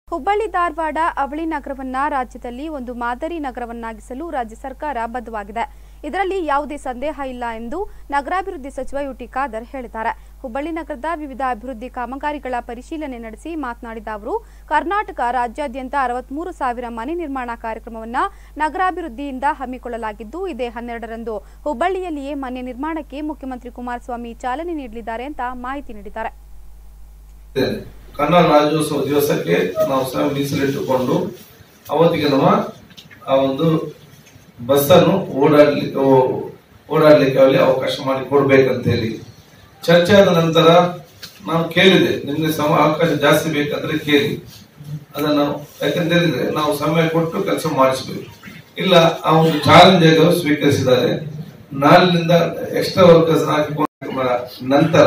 ಹುಬ್ಬಳ್ಳಿ ಧಾರವಾಡ ಅವಳಿ ನಗರವನ್ನ ರಾಜ್ಯದಲ್ಲಿ ಒಂದು ಮಾದರಿ ನಗರವನ್ನಾಗಿಸಲು ರಾಜ್ಯ ಸರ್ಕಾರ ಬದ್ಧವಾಗಿದೆ ಇದರಲ್ಲಿ ಯಾವುದೇ ಸಂದೇಹ ಇಲ್ಲ ಎಂದು ನಗರಾಭಿವೃದ್ಧಿ ಸಚಿವ ಯುಟಿ ಖಾದರ್ ಹೇಳಿದ್ದಾರೆ ಹುಬ್ಬಳ್ಳಿ ನಗರದ ವಿವಿಧ ಅಭಿವೃದ್ಧಿ ಕಾಮಗಾರಿಗಳ ಪರಿಶೀಲನೆ ನಡೆಸಿ ಮಾತನಾಡಿದ ಅವರು ಕರ್ನಾಟಕ ರಾಜ್ಯಾದ್ಯಂತ ಅರವತ್ಮೂರು ಸಾವಿರ ಮನೆ ನಿರ್ಮಾಣ ಕಾರ್ಯಕ್ರಮವನ್ನ ನಗರಾಭಿವೃದ್ಧಿಯಿಂದ ಹಮ್ಮಿಕೊಳ್ಳಲಾಗಿದ್ದು ಇದೇ ಹನ್ನೆರಡರಂದು ಹುಬ್ಬಳ್ಳಿಯಲ್ಲಿಯೇ ಮನೆ ನಿರ್ಮಾಣಕ್ಕೆ ಮುಖ್ಯಮಂತ್ರಿ ಕುಮಾರಸ್ವಾಮಿ ಚಾಲನೆ ನೀಡಲಿದ್ದಾರೆ ಅಂತ ಮಾಹಿತಿ ನೀಡಿದ್ದಾರೆ ಇದೆ. ಕನ್ನಡ ರಾಜ್ಯೋತ್ಸವ ದಿವಸಕ್ಕೆ ನಾವು ಸಹ ಮೀಸಲಿಟ್ಟುಕೊಂಡು ಅವತ್ತಿಗೆ ನಮ್ಮ ಆ ಒಂದು ಬಸ್ ಅನ್ನು ಓಡಾಡ್ಲಿಕ್ಕೆ ಓ- ಓಡಾಡ್ಲಿಕ್ಕೆ ಅಲ್ಲಿ ಅವಕಾಶ ಮಾಡಿ ಕೊಡ್ಬೇಕಂತ ಹೇಳಿ ಚರ್ಚೆ ಆದ ನಂತರ ನಾನು ಕೇಳಿದೆ ನಿಮ್ಗೆ ಸಮ ಅವಕಾಶ ಜಾಸ್ತಿ ಬೇಕಂದ್ರೆ ಕೇಳಿ ಅದನ್ನು ಯಾಕಂತ ಹೇಳಿದ್ರೆ ನಾವು ಸಮಯ ಕೊಟ್ಟು ಕೆಲಸ ಮಾಡಿಸಬೇಕು ಇಲ್ಲ ಆ ಒಂದು ಚಾಲೆಂಜ್ ಆಗಿ ಅವರು ಸ್ವೀಕರಿಸಿದ್ದಾರೆ ನಾಳಿನಿಂದ ಎಕ್ಸ್ಟ್ರಾ ವರ್ಕರ್ಸ್ ಹಾಕಿಕೊಂಡ ನಂತರ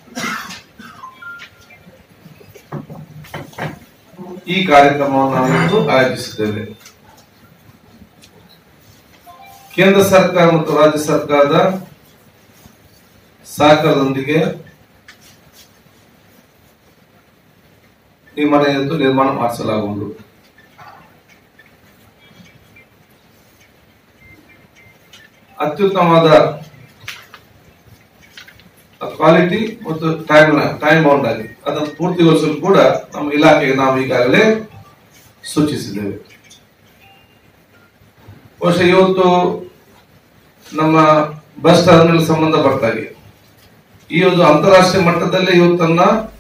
ಈ ಕಾರ್ಯಕ್ರಮವನ್ನು ನಾವಿಂದು ಆಯೋಜಿಸಿದ್ದೇವೆ ಕೇಂದ್ರ ಸರ್ಕಾರ ಮತ್ತು ರಾಜ್ಯ ಸರ್ಕಾರದ ಸಹಕಾರದೊಂದಿಗೆ ಈ ಮನೆಯನ್ನು ನಿರ್ಮಾಣ ಮಾಡಿಸಲಾಗುವುದು ಅತ್ಯುತ್ತಮವಾದ ಕ್ವಾಲಿಟಿ ಮತ್ತು ಟೈಮ್ ಟೈಮ್ ಬೌಂಡ್ ಆಗಿ ಅದನ್ನು ಪೂರ್ತಿಗೊಳಿಸಲು ಕೂಡ ನಮ್ಮ ಇಲಾಖೆಗೆ ನಾವು ಈಗಾಗಲೇ ಸೂಚಿಸಿದ್ದೇವೆ ಬಹುಶಃ ಇವತ್ತು ನಮ್ಮ ಬಸ್ ಟರ್ಮಿನಲ್ ಸಂಬಂಧಪಟ್ಟಾಗೆ ಈ ಒಂದು ಅಂತಾರಾಷ್ಟ್ರೀಯ ಮಟ್ಟದಲ್ಲೇ ಇವತ್ತನ್ನ